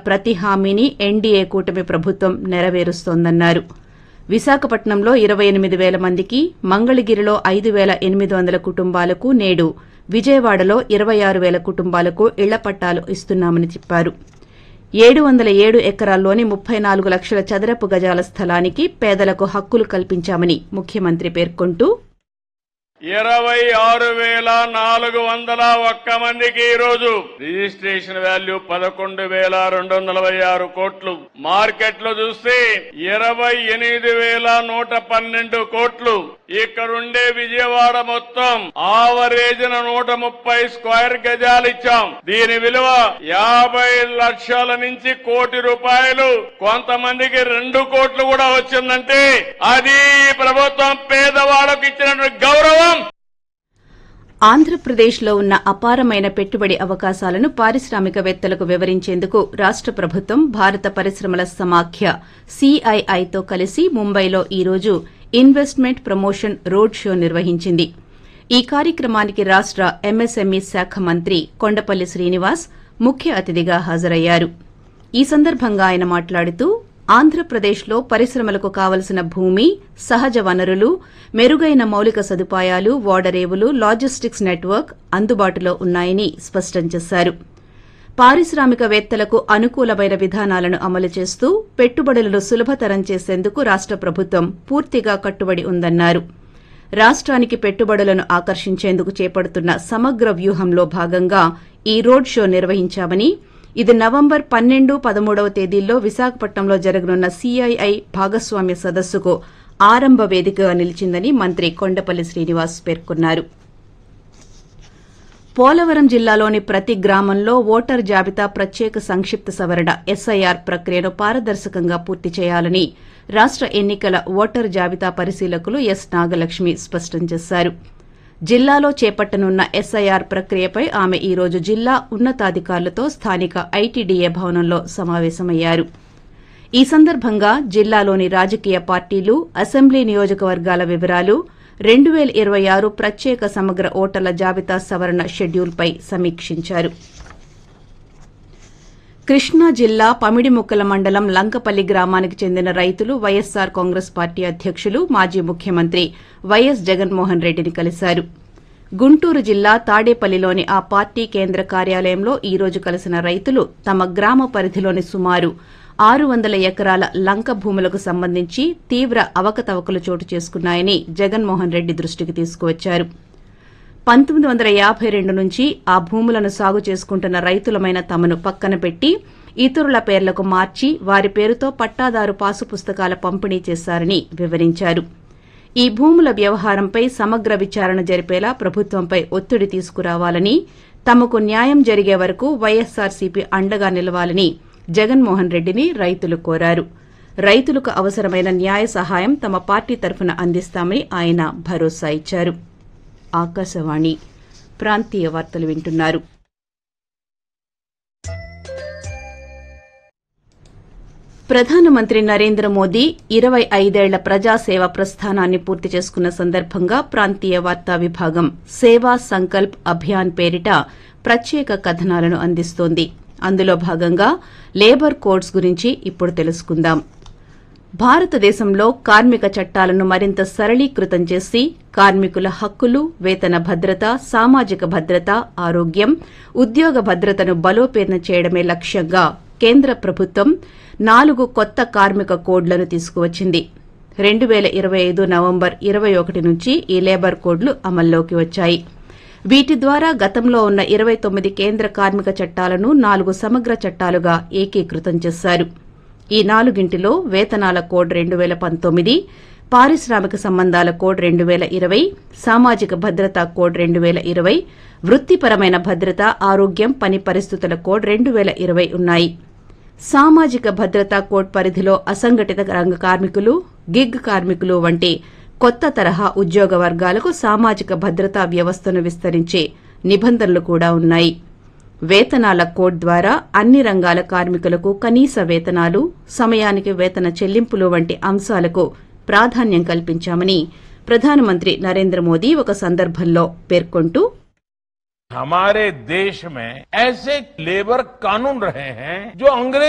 ప్రతి హామీని ఎన్డీఏ కూటమి ప్రభుత్వం నెరవేరుస్తోందన్నారు విశాఖపట్నంలో ఇరవై ఎనిమిది పేల మందికి మంగళగిరిలో ఐదు పేల ఎనిమిది వందల కుటుంబాలకు నేడు విజయవాడలో ఇరవై ఆరు పేల కుటుంబాలకు ఇళ్ల పట్టాలు ఇస్తున్నామని చెప్పారు ఏడు వందల ఏడు ఎకరాల్లోని ముప్పై నాలుగు లక్షల చదరపు గజాల స్థలానికి పేదలకు హక్కులు కల్పించామని ముఖ్యమంత్రి పేర్కొంటూ ఇరవై ఆరు వేల నాలుగు వందల ఒక్క మందికి ఈ రోజు రిజిస్ట్రేషన్ వాల్యూ పదకొండు వేల రెండు వందల నలభై ఆరు కోట్లు మార్కెట్ లో చూస్తే ఇరవై ఎనిమిది వేల నూట పన్నెండు కోట్లు ఇక్కడుండే విజయవాడ మొత్తం ఆవరేజ్న నూట ముప్పై స్క్వేర్ గజాలు ఇచ్చాం దీని విలువ యాభై లక్షల నుంచి కోటి రూపాయలు కొంతమందికి రెండు కోట్లు కూడా వచ్చిందంటే అది ఈ ప్రభుత్వం పేదవాళ్ళకు ఇచ్చినటువంటి గౌరవం ఆంధ్రప్రదేశ్లో ఉన్న అపారమైన పెట్టుబడి అవకాశాలను పారిశ్రామికవేత్తలకు వివరించేందుకు రాష్ట ప్రభుత్వం భారత పరిశ్రమల సమాఖ్య సీఐఐతో కలిసి ముంబైలో ఈ రోజు ఇన్వెస్ట్మెంట్ ప్రమోషన్ రోడ్ షో నిర్వహించింది ఈ కార్యక్రమానికి రాష్ట ఎంఎస్ఎంఈ శాఖ మంత్రి కొండపల్లి శ్రీనివాస్ ముఖ్య అతిథిగా హాజరయ్యారు ఈ సందర్భంగా ఆయన మాట్లాడుతూ ఆంధ్రప్రదేశ్లో పరిశ్రమలకు కావలసిన భూమి సహజ వనరులు మెరుగైన మౌలిక సదుపాయాలు ఓడరేవులు లాజిస్టిక్స్ నెట్వర్క్ అందుబాటులో ఉన్నాయని స్పష్టం చేశారు పారిశ్రామికవేత్తలకు అనుకూలమైన విధానాలను అమలు చేస్తూ పెట్టుబడులను సులభతరం చేసేందుకు రాష్ట ప్రభుత్వం పూర్తిగా కట్టుబడి ఉందన్నారు రాష్ట్రానికి పెట్టుబడులను ఆకర్షించేందుకు చేపడుతున్న సమగ్ర వ్యూహంలో భాగంగా ఈ రోడ్ షో నిర్వహించామని ఇది నవంబర్ పన్నెండు పదమూడవ తేదీల్లో విశాఖపట్నంలో జరగనున్న సీఐఐ భాగస్వామ్య సదస్సుకు ఆరంభ వేదికగా నిలిచిందని మంత్రి కొండపల్లి శ్రీనివాస్ పేర్కొన్నారు పోలవరం జిల్లాలోని ప్రతి గ్రామంలో ఓటర్ జాబితా ప్రత్యేక సంక్షిప్త సవరణ ఎస్ఐఆర్ ప్రక్రియను పారదర్శకంగా పూర్తి చేయాలని రాష్ట ఎన్నికల ఓటర్ జాబితా పరిశీలకులు ఎస్ నాగలక్ష్మి స్పష్టం చేశారు జిల్లాలో చేపట్టనున్న ఎస్ఐఆర్ ప్రక్రియపై ఆమె ఈ రోజు జిల్లా ఉన్నతాధికారులతో స్థానిక ఐటీడీఏ భవనంలో సమావేశమయ్యారు ఈ సందర్భంగా జిల్లాలోని రాజకీయ పార్టీలు అసెంబ్లీ నియోజకవర్గాల వివరాలు రెండు పేల ఇరవై ఆరు ప్రత్యేక సమగ్ర ఓటర్ల జాబితా సవరణ షెడ్యూల్పై సమీక్షించారు కృష్ణా జిల్లా పమిడిముక్కల మండలం లంకపల్లి గ్రామానికి చెందిన రైతులు వైఎస్సార్ కాంగ్రెస్ పార్టీ అధ్యకులు మాజీ ముఖ్యమంత్రి వైఎస్ జగన్మోహన్ రెడ్డిని కలిశారు గుంటూరు జిల్లా తాడేపల్లిలోని ఆ పార్టీ కేంద్ర కార్యాలయంలో ఈ రోజు కలిసిన రైతులు తమ గ్రామ పరిధిలోని సుమారు ఆరు వందల ఎకరాల లంక భూములకు సంబంధించి తీవ్ర అవకతవకలు చోటు చేసుకున్నాయని జగన్మోహన్ రెడ్డి దృష్టికి తీసుకువచ్చారు పంతొమ్మిది వందల యాభై రెండు నుంచి ఆ భూములను సాగు చేసుకుంటున్న రైతులమైన తమను పక్కన పెట్టి ఇతరుల పేర్లకు మార్చి వారి పేరుతో పట్టాదారు పాసు పుస్తకాల పంపిణీ చేశారని వివరించారు ఈ భూముల వ్యవహారంపై సమగ్ర విచారణ జరిపేలా ప్రభుత్వంపై ఒత్తిడి తీసుకురావాలని తమకు న్యాయం జరిగే వరకు వైఎస్సార్సీపీ అండగా నిలవాలని జగన్మోహన్ రెడ్డిని రైతులు కోరారు రైతులకు అవసరమైన న్యాయ సహాయం తమ పార్టీ తరఫున అందిస్తామని ఆయన భరోసా ఇచ్చారు ఆకాశవాణి ప్రాంతీయ వార్తలు వింటున్నారు ప్రధానమంత్రి నరేంద్ర మోదీ ఇరవై ఐదేళ్ల ప్రజాసేవ ప్రస్థానాన్ని పూర్తి చేసుకున్న సందర్భంగా ప్రాంతీయ వార్తా విభాగం సేవా సంకల్ప్ అభియాన్ పేరిట ప్రత్యేక కథనాలను అందిస్తోంది అందులో భాగంగా లేబర్ కోడ్స్ గురించి ఇప్పుడు తెలుసుకుందాం భారతదేశంలో కార్మిక చట్టాలను మరింత సరళీకృతం చేసి కార్మికుల హక్కులు వేతన భద్రత సామాజిక భద్రత ఆరోగ్యం ఉద్యోగ భద్రతను బలోపేతం చేయడమే లక్ష్యంగా కేంద్ర ప్రభుత్వం నాలుగు కొత్త కార్మిక కోడ్లను తీసుకువచ్చింది రెండు పేల ఇరవై ఐదు నవంబర్ ఇరవై ఒకటి నుంచి ఈ లేబర్ కోడ్లు అమల్లోకి వచ్చాయి వీటి ద్వారా గతంలో ఉన్న ఇరవై తొమ్మిది కేంద్ర కార్మిక చట్టాలను నాలుగు సమగ్ర చట్టాలుగా ఏకీకృతం చేశారు ఈ నాలుగింటిలో వేతనాల కోడ్ రెండు పేల పంతొమ్మిది పారిశ్రామిక సంబంధాల కోడ్ రెండు పేల ఇరవై సామాజిక భద్రత కోడ్ రెండు పేల ఇరవై వృత్తిపరమైన భద్రత ఆరోగ్యం పని పరిస్థితుల కోడ్ రెండు పేల ఇరవై ఉన్నాయి సామాజిక భద్రతా కోడ్ పరిధిలో అసంఘటిత రంగ కార్మికులు గిగ్ కార్మికులు వంటి కొత్త తరహా ఉద్యోగ వర్గాలకు సామాజిక భద్రతా వ్యవస్థను విస్తరించే నిబంధనలు కూడా ఉన్నాయి వేతనాల కోడ్ ద్వారా అన్ని రంగాల కార్మికులకు కనీస వేతనాలు సమయానికి వేతన చెల్లింపులు వంటి అంశాలకు ప్రాధాన్యం కల్పించామని ప్రధానమంత్రి నరేంద్ర మోదీ ఒక సందర్భంలో పేర్కొంటూ हमारे देश में ऐसे लेबर कानून रहे हैं जो अंग्रेज